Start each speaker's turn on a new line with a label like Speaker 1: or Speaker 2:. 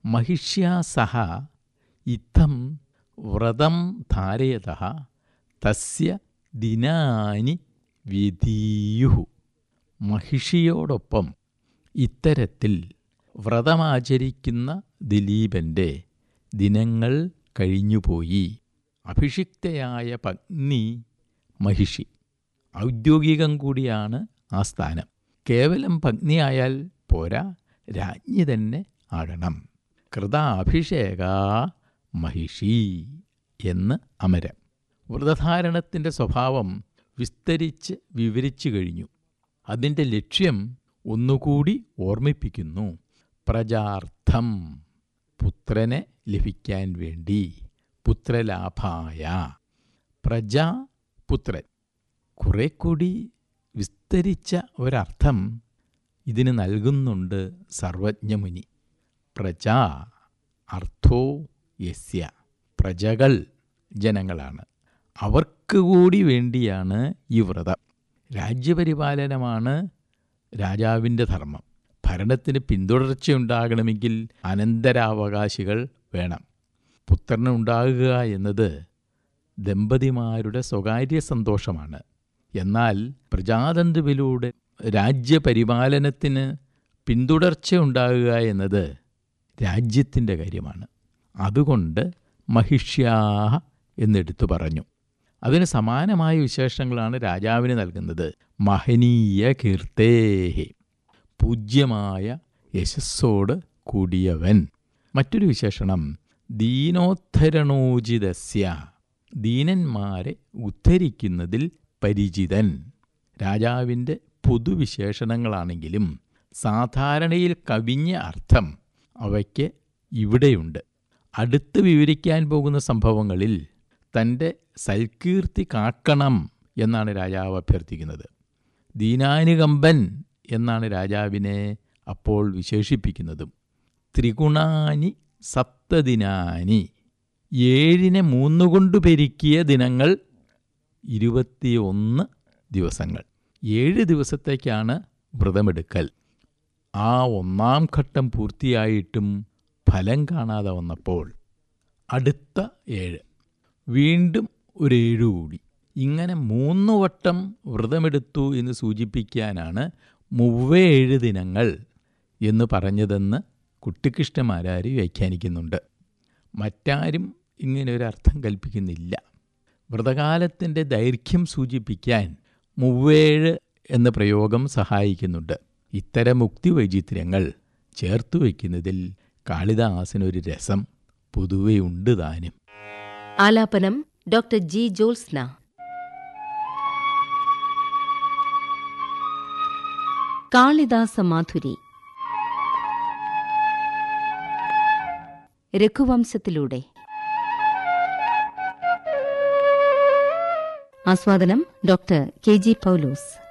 Speaker 1: महिष्या सह इत्थं വ്രതം ധാരയത തസ്യ ദിനാനി വ്യതീയുഹു മഹിഷിയോടൊപ്പം ഇത്തരത്തിൽ വ്രതമാചരിക്കുന്ന ദിലീപൻ്റെ ദിനങ്ങൾ കഴിഞ്ഞുപോയി അഭിഷിക്തയായ പത്നി മഹിഷി ഔദ്യോഗികം കൂടിയാണ് ആ സ്ഥാനം കേവലം പത്നിയായാൽ പോരാ രാജ്ഞി തന്നെ ആകണം കൃതാഭിഷേക മഹിഷി എന്ന് അമരം വ്രതധാരണത്തിൻ്റെ സ്വഭാവം വിസ്തരിച്ച് വിവരിച്ചു കഴിഞ്ഞു അതിൻ്റെ ലക്ഷ്യം ഒന്നുകൂടി ഓർമ്മിപ്പിക്കുന്നു പ്രജാർത്ഥം പുത്രനെ ലഭിക്കാൻ വേണ്ടി പുത്രലാഭായ പ്രജ പുത്രൻ കുറെ കൂടി വിസ്തരിച്ച ഒരർത്ഥം ഇതിന് നൽകുന്നുണ്ട് സർവജ്ഞമുനി പ്രജ അർത്ഥോ യസ്യ പ്രജകൾ ജനങ്ങളാണ് അവർക്ക് കൂടി വേണ്ടിയാണ് ഈ വ്രതം രാജ്യപരിപാലനമാണ് രാജാവിൻ്റെ ധർമ്മം ഭരണത്തിന് പിന്തുടർച്ചയുണ്ടാകണമെങ്കിൽ അനന്തരാവകാശികൾ വേണം പുത്രനുണ്ടാകുക എന്നത് ദമ്പതിമാരുടെ സ്വകാര്യ സന്തോഷമാണ് എന്നാൽ പ്രജാതന്തുവിലൂടെ രാജ്യപരിപാലനത്തിന് പിന്തുടർച്ചയുണ്ടാകുക എന്നത് രാജ്യത്തിൻ്റെ കാര്യമാണ് അതുകൊണ്ട് മഹിഷ്യാഹ എന്നെടുത്തു പറഞ്ഞു അതിന് സമാനമായ വിശേഷങ്ങളാണ് രാജാവിന് നൽകുന്നത് മഹനീയ കീർത്തേഹി പൂജ്യമായ യശസ്സോട് കൂടിയവൻ മറ്റൊരു വിശേഷണം ദീനോദ്ധരണോചിതസ്യ ദീനന്മാരെ ഉദ്ധരിക്കുന്നതിൽ പരിചിതൻ രാജാവിൻ്റെ പൊതുവിശേഷണങ്ങളാണെങ്കിലും സാധാരണയിൽ കവിഞ്ഞ അർത്ഥം അവയ്ക്ക് ഇവിടെയുണ്ട് അടുത്ത് വിവരിക്കാൻ പോകുന്ന സംഭവങ്ങളിൽ തൻ്റെ സൽകീർത്തി കാക്കണം എന്നാണ് രാജാവ് അഭ്യർത്ഥിക്കുന്നത് ദീനാനുകമ്പൻ എന്നാണ് രാജാവിനെ അപ്പോൾ വിശേഷിപ്പിക്കുന്നതും ത്രിഗുണാനി സപ്തദിനാനി ഏഴിനെ മൂന്നുകൊണ്ട് പെരുക്കിയ ദിനങ്ങൾ ഇരുപത്തിയൊന്ന് ദിവസങ്ങൾ ഏഴ് ദിവസത്തേക്കാണ് വ്രതമെടുക്കൽ ആ ഒന്നാം ഘട്ടം പൂർത്തിയായിട്ടും ഫലം കാണാതെ വന്നപ്പോൾ അടുത്ത ഏഴ് വീണ്ടും ഒരു ഏഴ് കൂടി ഇങ്ങനെ മൂന്ന് വട്ടം വ്രതമെടുത്തു എന്ന് സൂചിപ്പിക്കാനാണ് മുവ്വേഴ് ദിനങ്ങൾ എന്ന് പറഞ്ഞതെന്ന് കുട്ടിക്കൃഷ്ണമാരാർ വ്യാഖ്യാനിക്കുന്നുണ്ട് മറ്റാരും ഇങ്ങനെ ഒരു അർത്ഥം കൽപ്പിക്കുന്നില്ല വ്രതകാലത്തിൻ്റെ ദൈർഘ്യം സൂചിപ്പിക്കാൻ മുവ്വേഴ് എന്ന പ്രയോഗം സഹായിക്കുന്നുണ്ട് ഇത്തരം മുക്തി വൈചിത്ര്യങ്ങൾ ചേർത്തു വയ്ക്കുന്നതിൽ കാളിദാസനൊരു രസം പൊതുവെ ഉണ്ട് താനും
Speaker 2: ആലാപനം ഡോക്ടർ ജി ജോത്സ്ന കാളിദാസ മാധുരി രഘുവംശത്തിലൂടെ ആസ്വാദനം ഡോക്ടർ കെ ജി പൗലോസ്